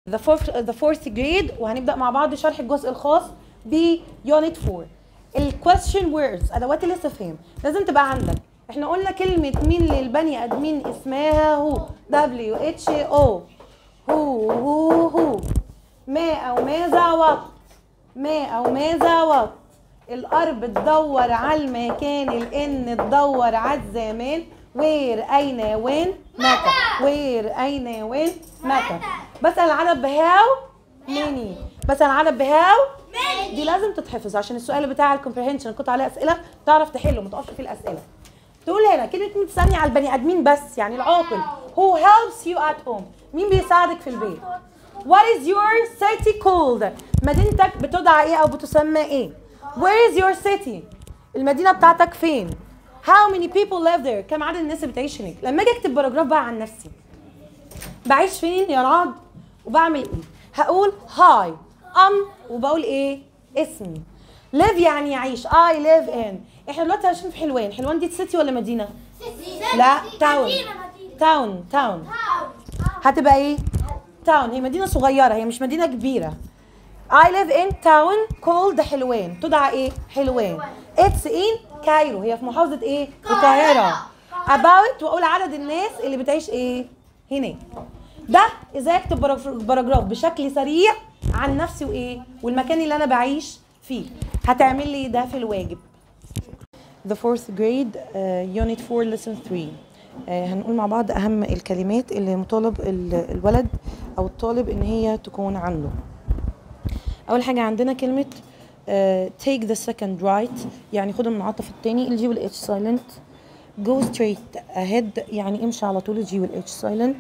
the fourth the fourth grade وهنبدا مع بعض شرح الجزء الخاص ب unit 4 ال question words ادوات الاستفهام لازم تبقى عندك احنا قلنا كلمه مين للبني ادمين اسمها هو W H O هو هو هو ما او ماذا وقت ما او ماذا وقت الارض تدور على المكان الان تدور على الزمان وير اين وين متى وير اين وين متى بسال العدد بهاو ماني بسال العدد بهاو دي لازم تتحفظ عشان السؤال بتاع الكومبريهنشن كنت عليه اسئله تعرف تحله ما تقفش في الاسئله تقول هنا كلمه مين بتسالني على البني ادمين بس يعني العاقل who helps you at home مين بيساعدك في البيت What is your city called مدينتك بتدعى ايه او بتسمى ايه Where is your city المدينه بتاعتك فين How many people live there كم عدد الناس اللي بتعيش هناك لما اجي اكتب باراجراف بقى عن نفسي بعيش فين يا رعد وبعمل ايه هقول هاي ام وبقول ايه اسمي live يعني يعيش I live in احنا دلوقتي عايشين في حلوان حلوان دي سيتي ولا مدينه لا تاون تاون تاون هتبقى ايه تاون هي مدينه صغيره هي مش مدينه كبيره I live in town called حلوان تدعى ايه حلوان It's in كايرو هي في محافظة ايه القاهرة about واقول عدد الناس اللي بتعيش ايه هناك ده ازاي اكتب باراجراف- باراجراف بشكل سريع عن نفسي وايه والمكان اللي انا بعيش فيه هتعمل لي ده في الواجب The fourth grade uh, unit 4 lesson 3 uh, هنقول مع بعض أهم الكلمات اللي مطالب ال- الولد أو الطالب إن هي تكون عنده أول حاجة عندنا كلمة uh, take the second right يعني خد المنعطف التاني الجي والاتش silent go straight ahead يعني امشي على طول الجي والاتش silent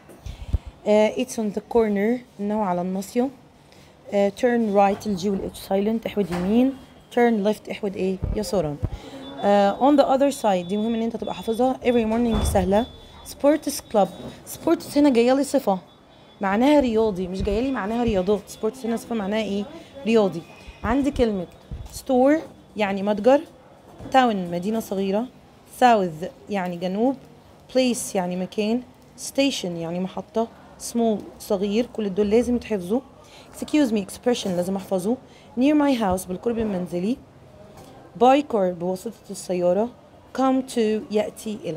uh, it's on the corner إنه على الناصية uh, turn right الجي والاتش silent احود يمين turn left احود ايه يسارا uh, on the other side دي مهم ان انت تبقى حافظها every morning سهلة sports club sports هنا جاية لي صفة معناها رياضي مش جاية لي معناها رياضات sports هنا صفة معناها ايه رياضي عندي كلمة store يعني متجر town مدينة صغيرة south يعني جنوب place يعني مكان station يعني محطة small صغير كل دول لازم يتحفظوا excuse me expression لازم احفظه near my house بالقرب من منزلي by car بواسطة السيارة come to يأتي إلى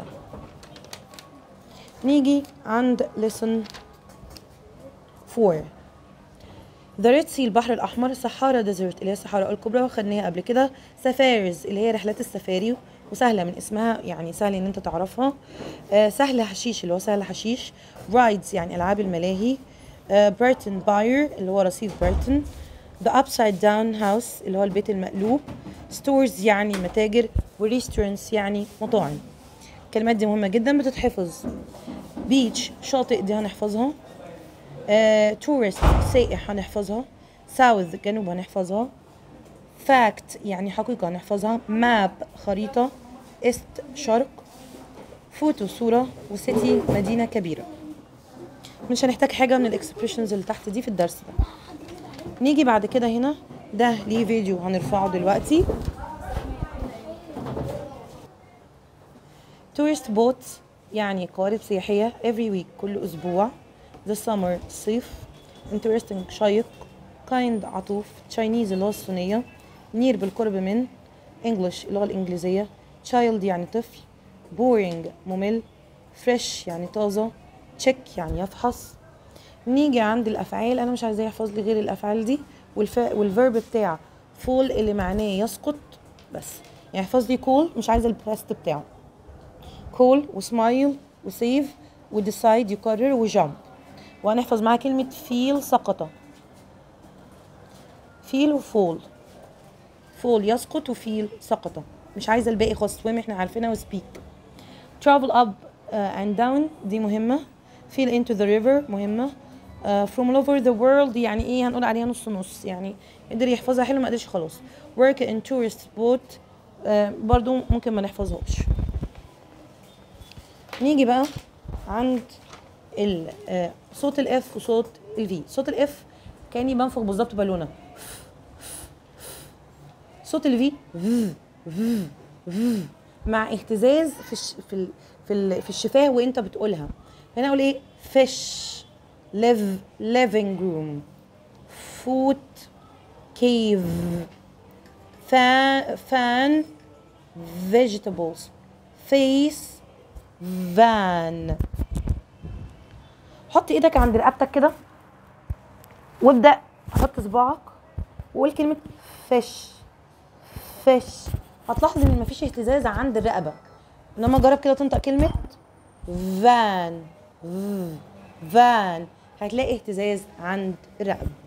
نيجي عند lesson 4 The Red Sea البحر الأحمر صحارى ديزرت اللي هي الصحراء الكبرى وخدناها قبل كده سفارز اللي هي رحلات السفاري وسهلة من اسمها يعني سهل إن أنت تعرفها آه سهل حشيش اللي هو سهل حشيش رايدز يعني ألعاب الملاهي آه بريتن باير اللي هو رصيف بريتن The Upside Down House اللي هو البيت المقلوب Stores يعني متاجر وريستورانتس يعني مطاعم الكلمات دي مهمة جدا بتتحفظ بيتش شاطئ دي هنحفظها تورست سائح هنحفظها ساوث جنوب هنحفظها فاكت يعني حقيقة هنحفظها ماب خريطة است شرق فوتو صورة وسيتي مدينة كبيرة مش هنحتاج حاجة من الاكسبريشنز اللي تحت دي في الدرس ده نيجي بعد كده هنا ده ليه فيديو هنرفعه دلوقتي tourist boats يعني قوارب سياحية every week كل أسبوع the summer الصيف interesting شيق kind عطوف Chinese اللي هو الصينية near بالقرب من English اللغة الإنجليزية child يعني طفل boring ممل fresh يعني طازة check يعني يفحص نيجي عند الافعال انا مش عايزاه يحفظ لي غير الافعال دي والف... والفيرب بتاع فول اللي معناه يسقط بس يعني يحفظ لي كول مش عايزه الباست بتاعه كول وسمايل وسيف وديسايد يقرر وجامب وهنحفظ معاه كلمة فيل سقط فيل وفول فول يسقط وفيل سقط مش عايزة الباقي خالص swim احنا عارفينها وسبيك travel up uh, and down دي مهمة feel into the river مهمة uh, from all over the world يعني ايه هنقول عليها نص نص يعني قدر يحفظها حلو ما قدرش خلاص work in tourist spot uh, برضو ممكن ما نحفظهاش نيجي بقى عند ال آه، صوت الاف وصوت الفي صوت الاف كاني بنفخ بالظبط بالونه صوت الفي مع اهتزاز في الش... في ال... في ال... في الشفاه وانت بتقولها هنا اقول ايه فش live living room foot cave fan fan vegetables face van حط ايدك عند رقبتك كده وابدا حط صباعك وقول كلمه فش فش هتلاحظ ان مفيش اهتزاز عند الرقبه انما جرب كده تنطق كلمه فان فان هتلاقي اهتزاز عند الرقبه